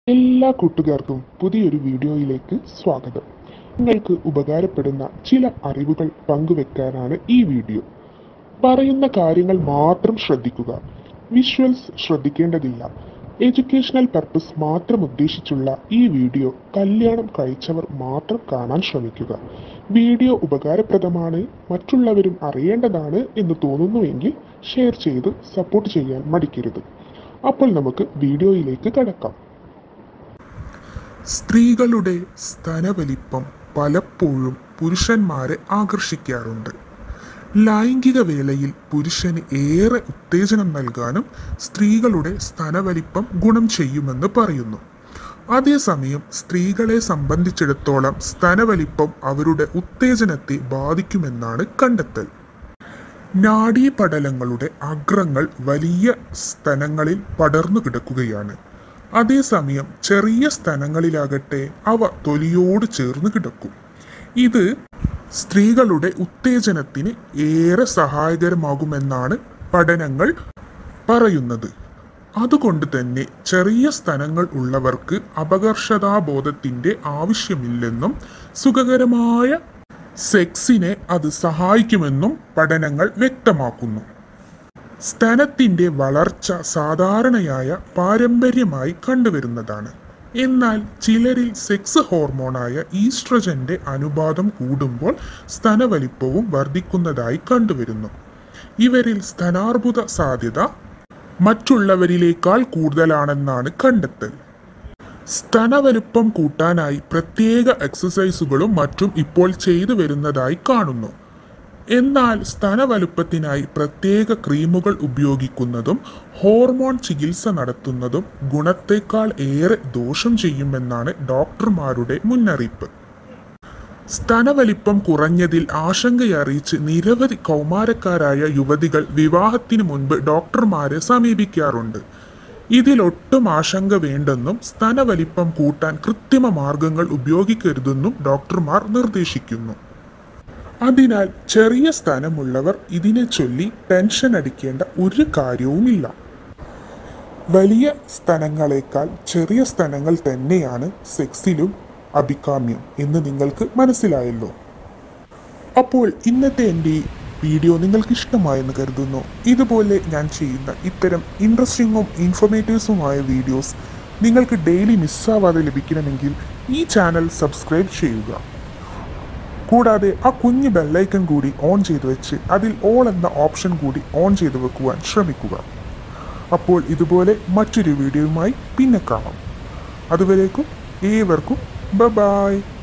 എല്ലാ കൂട്ടുകാർക്കും പുതിയൊരു വീഡിയോയിലേക്ക് സ്വാഗതം നിങ്ങൾക്ക് ഉപകാരപ്പെടുന്ന ചില അറിവുകൾ പങ്കുവെക്കാനാണ് ഈ വീഡിയോ പറയുന്ന കാര്യങ്ങൾ മാത്രം ശ്രദ്ധിക്കുക വിഷ്വൽസ് ശ്രദ്ധിക്കേണ്ടതില്ല എഡ്യൂക്കേഷണൽ പർപ്പസ് മാത്രം ഉദ്ദേശിച്ചുള്ള ഈ വീഡിയോ കല്യാണം കഴിച്ചവർ മാത്രം കാണാൻ ശ്രമിക്കുക വീഡിയോ ഉപകാരപ്രദമാണ് മറ്റുള്ളവരും അറിയേണ്ടതാണ് എന്ന് തോന്നുന്നുവെങ്കിൽ ഷെയർ ചെയ്ത് സപ്പോർട്ട് ചെയ്യാൻ മടിക്കരുത് അപ്പോൾ നമുക്ക് വീഡിയോയിലേക്ക് കടക്കാം സ്ത്രീകളുടെ സ്തനവലിപ്പം പലപ്പോഴും പുരുഷന്മാരെ ആകർഷിക്കാറുണ്ട് ലൈംഗിക വേളയിൽ പുരുഷന് ഏറെ ഉത്തേജനം നൽകാനും സ്ത്രീകളുടെ സ്തനവലിപ്പം ഗുണം ചെയ്യുമെന്ന് പറയുന്നു അതേസമയം സ്ത്രീകളെ സംബന്ധിച്ചിടത്തോളം സ്തനവലിപ്പം അവരുടെ ഉത്തേജനത്തെ ബാധിക്കുമെന്നാണ് കണ്ടെത്തൽ നാഡീപടലങ്ങളുടെ അഗ്രങ്ങൾ വലിയ സ്തനങ്ങളിൽ പടർന്നു കിടക്കുകയാണ് അതേസമയം ചെറിയ സ്തനങ്ങളിലാകട്ടെ അവ തൊലിയോട് ചേർന്ന് കിടക്കും ഇത് സ്ത്രീകളുടെ ഉത്തേജനത്തിന് ഏറെ സഹായകരമാകുമെന്നാണ് പഠനങ്ങൾ പറയുന്നത് അതുകൊണ്ട് തന്നെ ചെറിയ സ്തനങ്ങൾ ഉള്ളവർക്ക് അപകർഷതാബോധത്തിന്റെ ആവശ്യമില്ലെന്നും സുഖകരമായ സെക്സിനെ അത് സഹായിക്കുമെന്നും പഠനങ്ങൾ വ്യക്തമാക്കുന്നു സ്തനത്തിന്റെ വളർച്ച സാധാരണയായ പാരമ്പര്യമായി കണ്ടുവരുന്നതാണ് എന്നാൽ ചിലരിൽ സെക്സ് ഹോർമോണായ ഈസ്ട്രജന്റെ അനുപാതം കൂടുമ്പോൾ സ്തനവലിപ്പവും വർദ്ധിക്കുന്നതായി കണ്ടുവരുന്നു ഇവരിൽ സ്തനാർബുദ സാധ്യത മറ്റുള്ളവരിലേക്കാൾ കൂടുതലാണെന്നാണ് കണ്ടെത്തൽ സ്തനവലുപ്പം കൂട്ടാനായി പ്രത്യേക എക്സസൈസുകളും മറ്റും ഇപ്പോൾ ചെയ്തു വരുന്നതായി കാണുന്നു എന്നാൽ സ്തനവലുപ്പത്തിനായി പ്രത്യേക ക്രീമുകൾ ഉപയോഗിക്കുന്നതും ഹോർമോൺ ചികിത്സ നടത്തുന്നതും ഗുണത്തേക്കാൾ ഏറെ ദോഷം ചെയ്യുമെന്നാണ് ഡോക്ടർമാരുടെ മുന്നറിയിപ്പ് സ്തനവലിപ്പം കുറഞ്ഞതിൽ ആശങ്കയറിയിച്ച് നിരവധി കൗമാരക്കാരായ യുവതികൾ വിവാഹത്തിന് മുൻപ് ഡോക്ടർമാരെ സമീപിക്കാറുണ്ട് ഇതിലൊട്ടും ആശങ്ക വേണ്ടെന്നും സ്തനവലിപ്പം കൂട്ടാൻ കൃത്രിമ മാർഗങ്ങൾ ഉപയോഗിക്കരുതെന്നും ഡോക്ടർമാർ നിർദ്ദേശിക്കുന്നു അതിനാൽ ചെറിയ സ്ഥാനമുള്ളവർ ഇതിനെ ചൊല്ലി ടെൻഷൻ അടിക്കേണ്ട ഒരു കാര്യവുമില്ല വലിയ സ്ഥലങ്ങളെക്കാൾ ചെറിയ സ്ഥലങ്ങൾ തന്നെയാണ് സെക്സിലും അഭികാമ്യം എന്ന് നിങ്ങൾക്ക് മനസ്സിലായല്ലോ അപ്പോൾ ഇന്നത്തെ എൻ്റെ ഈ വീഡിയോ നിങ്ങൾക്ക് ഇഷ്ടമായെന്ന് കരുതുന്നു ഇതുപോലെ ഞാൻ ചെയ്യുന്ന ഇത്തരം ഇൻട്രസ്റ്റിങ്ങും ഇൻഫോർമേറ്റീവ്സുമായ വീഡിയോസ് നിങ്ങൾക്ക് ഡെയിലി മിസ്സാവാതെ ലഭിക്കണമെങ്കിൽ ഈ ചാനൽ സബ്സ്ക്രൈബ് ചെയ്യുക കൂടാതെ ആ കുഞ്ഞ് ബെല്ലൈക്കൺ കൂടി ഓൺ ചെയ്ത് വെച്ച് അതിൽ ഓൾ എന്ന ഓപ്ഷൻ കൂടി ഓൺ ചെയ്ത് വെക്കുവാൻ ശ്രമിക്കുക അപ്പോൾ ഇതുപോലെ മറ്റൊരു വീഡിയോയുമായി പിന്നെ കാണാം അതുവരേക്കും ഏവർക്കും ബ ബായ്